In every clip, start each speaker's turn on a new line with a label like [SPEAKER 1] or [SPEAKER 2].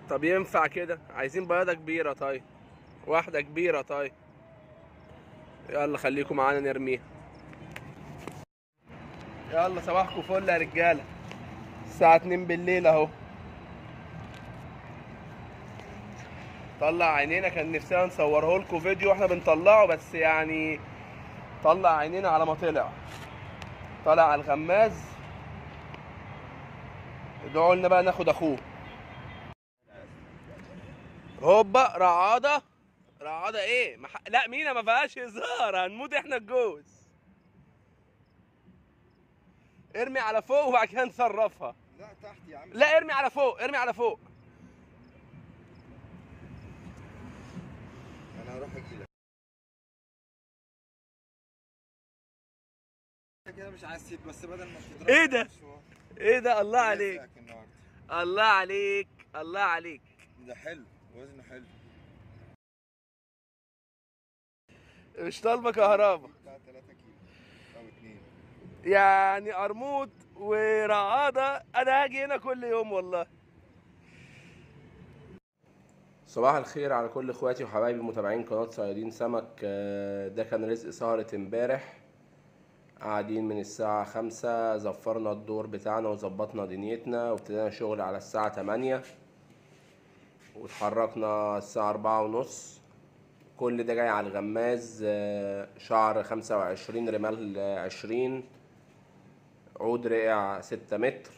[SPEAKER 1] طب ينفع كده عايزين بياضة كبيرة طيب واحدة كبيرة طيب يلا خليكم معانا نرميها يلا صباحكم فل يا رجالة الساعة 2 بالليل اهو طلع عينينا كان نفسنا نصوره لكم فيديو واحنا بنطلعه بس يعني طلع عينينا على ما طلع طلع على الغماز ادعوا لنا بقى ناخد اخوه هوبا رعاده رعاده ايه مح... لا مينا ما فيهاش هزار هنموت احنا الجوز ارمي على فوق وبعد كده نصرفها
[SPEAKER 2] لا تحت يا عم
[SPEAKER 1] لا ارمي على فوق ارمي على فوق
[SPEAKER 2] انا هروح اجي لك كده مش عايز تسيب بس بدل ما تضرب
[SPEAKER 1] إيه ده؟ ايه ده الله عليك
[SPEAKER 2] عليك النهارده
[SPEAKER 1] الله عليك الله عليك
[SPEAKER 2] ده حلو وزنه حلو
[SPEAKER 1] مش طالبه كهربا
[SPEAKER 2] بتاع 3 كيلو او 2
[SPEAKER 1] يعني قرموط ورعاده انا هاجي هنا كل يوم والله صباح الخير على كل اخواتي وحبايبي متابعين قناه صيادين سمك آه، ده كان رزق سهرة امبارح قاعدين من الساعة خمسة زفرنا الدور بتاعنا وظبطنا دنيتنا وابتدينا شغل على الساعة تمانية واتحركنا الساعة أربعة ونص كل ده جاي على الغماز آه، شعر خمسة وعشرين رمال آه، عشرين عود رقع ستة متر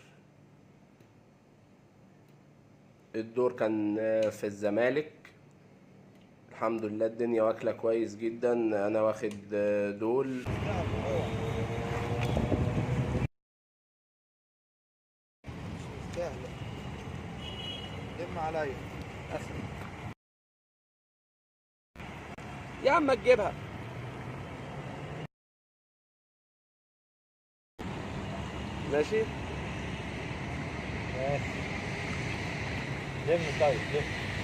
[SPEAKER 1] الدور كان آه، في الزمالك الحمد لله الدنيا واكلة كويس جدا انا واخد آه، دول
[SPEAKER 2] سهل لم عليا
[SPEAKER 1] يا عم ما تجيبها ماشي
[SPEAKER 2] لم طيب لم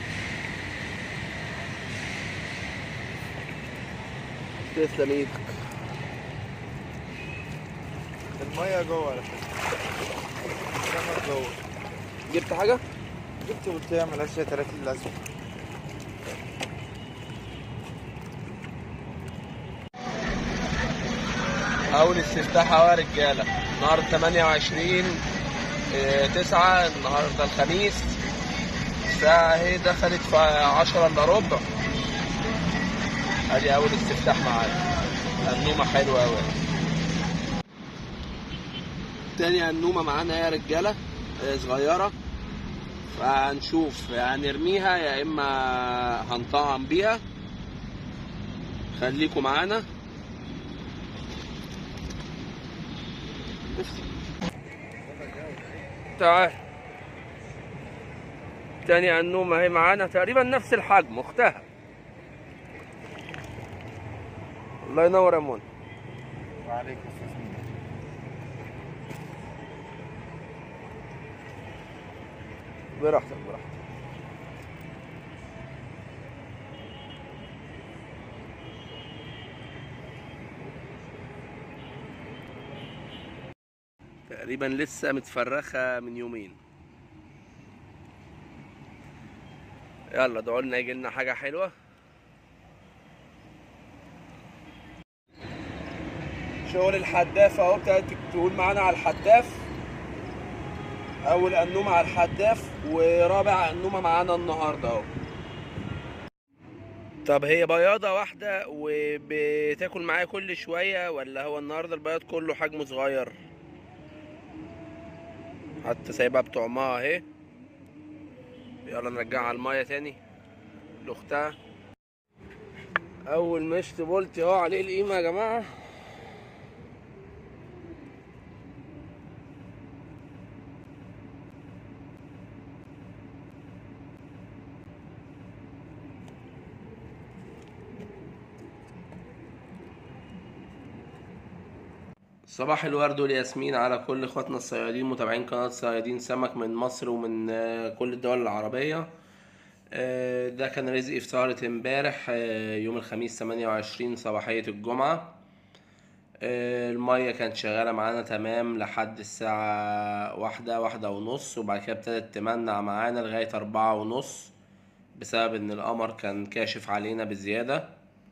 [SPEAKER 1] تسلم ايدك
[SPEAKER 2] المية جوه على فكرة السمك جوه
[SPEAKER 1] جبت حاجة؟
[SPEAKER 2] جبت بطيئة ملهاش 30 لازمة
[SPEAKER 1] اول استفتاح اهو يا رجالة النهاردة 28 آه، تسعة النهاردة الخميس الساعة اهي دخلت في 10 الا ربع ادي اول استفتاح معانا النومة حلوة اوي تاني النومة معانا يا رجالة آه، صغيرة فهنشوف يا نرميها يا اما هنطعم بيها خليكم معانا تعال تاني النومة اهي معانا تقريبا نفس الحجم اختها الله ينور يا منى
[SPEAKER 2] وعليك استاذ مين
[SPEAKER 1] براحتك براحتك تقريبا لسه متفرخة من يومين يلا ادعوا لنا يجي لنا حاجة حلوة شغل الحداف اهو ابتدت تقول معانا على الحداف اول انومه على الحداف ورابع انومه معانا النهارده اهو طب هي بياضه واحده وبتاكل معايا كل شويه ولا هو النهارده البياض كله حجمه صغير حتى سايبها بطعمها اهي يلا نرجعها على الميه تاني لاختها اول مشط بولتي اهو عليه القيمه يا جماعه صباح الورد والياسمين على كل اخواتنا الصيادين متابعين قناة صيادين سمك من مصر ومن آه، كل الدول العربية آه، ده كان رزقي في سهرة امبارح آه، يوم الخميس 28 صباحية الجمعة آه، المية كانت شغالة معانا تمام لحد الساعة واحدة واحدة ونص وبعد كده ابتدت تمنع معانا لغاية أربعة ونص بسبب إن القمر كان كاشف علينا بزيادة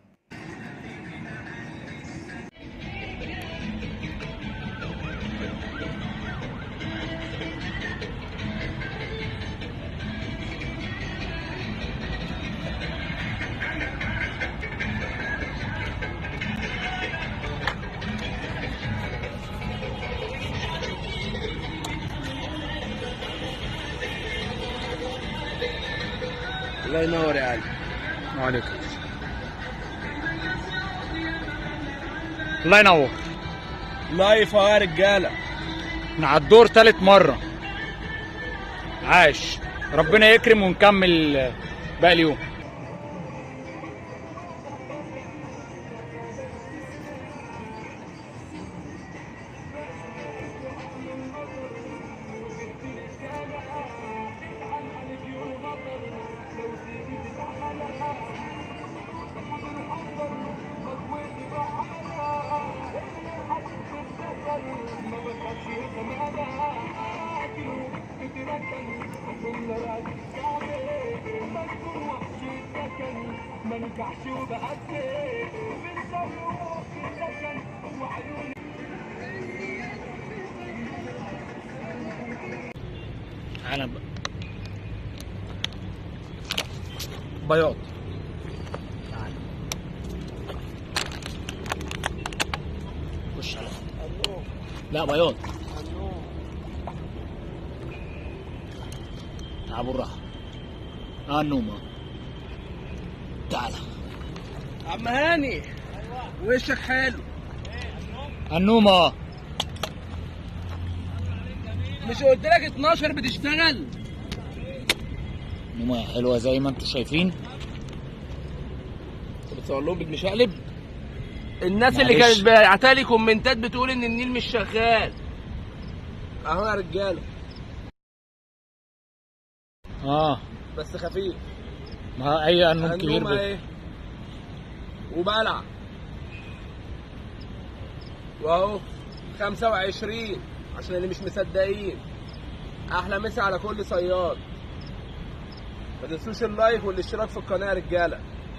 [SPEAKER 1] الله ينور يا علي
[SPEAKER 3] وعليكم الله ينور
[SPEAKER 1] لايف يا رجالة
[SPEAKER 3] احنا على الدور تالت مرة عاش ربنا يكرم ونكمل باقي اليوم تعالى بقى بياض تعالى خش على لا بياض تعال بالراحة اه النوم آه. تعالى
[SPEAKER 1] عم هاني وشك حلو
[SPEAKER 3] النوم اه
[SPEAKER 1] مش قلت لك 12 بتشتغل
[SPEAKER 3] النوم حلوة زي ما انتم شايفين
[SPEAKER 1] انت بتصور لهم بالمشقلب الناس اللي
[SPEAKER 3] معلش.
[SPEAKER 1] كانت باعته لي كومنتات بتقول ان النيل مش شغال اهو يا رجاله
[SPEAKER 3] اه
[SPEAKER 1] بس خفيف
[SPEAKER 3] ما هي النوم كبير
[SPEAKER 1] هنوم
[SPEAKER 3] بس
[SPEAKER 1] اهي وبلع واهو 25 عشان اللي مش مصدقين احلى مسا على كل صياد ما تنسوش اللايك والاشتراك في القناه يا رجاله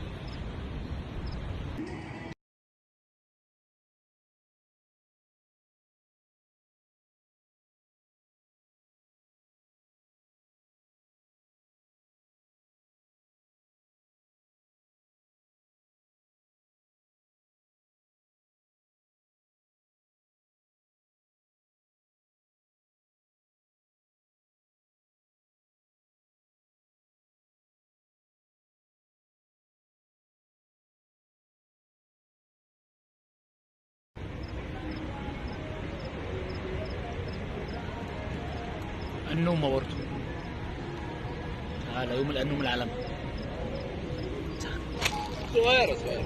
[SPEAKER 3] النومة برضه تعالى يوم النوم العالمي
[SPEAKER 1] صغيره صغيره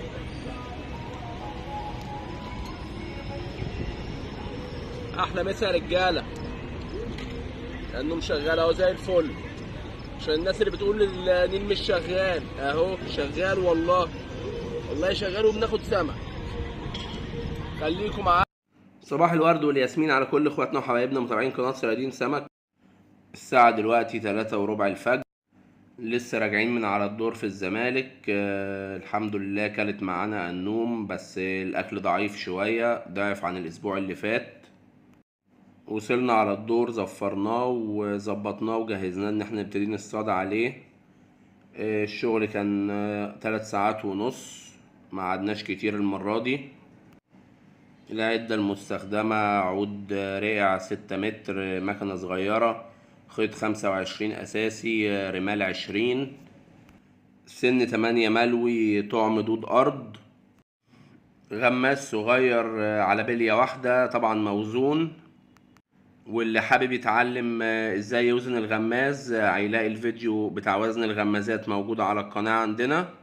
[SPEAKER 1] احلى مسا يا رجاله لانه شغال اهو زي الفل عشان الناس اللي بتقول النيل مش شغال اهو شغال والله والله شغال وبناخد سمك خليكم معانا صباح الورد والياسمين على كل اخواتنا وحبايبنا متابعين قناه صيادين سمك الساعه دلوقتي تلاتة وربع الفجر لسه راجعين من على الدور في الزمالك آه الحمد لله كلت معانا النوم بس الاكل ضعيف شويه ضعف عن الاسبوع اللي فات وصلنا على الدور زفرناه وظبطناه وجهزناه ان احنا نبتدي نصطاد عليه آه، الشغل كان آه، تلات ساعات ونص ما قعدناش كتير المرة دي العدة المستخدمة عود آه، رقع ستة متر آه، مكنة صغيرة خيط خمسة وعشرين أساسي آه، رمال عشرين سن تمانية ملوي طعم دود أرض غماس صغير آه، على بلية واحدة طبعا موزون واللي حابب يتعلم آه، ازاي يوزن الغماز آه، هيلاقي الفيديو بتاع وزن الغمازات موجود على القناة عندنا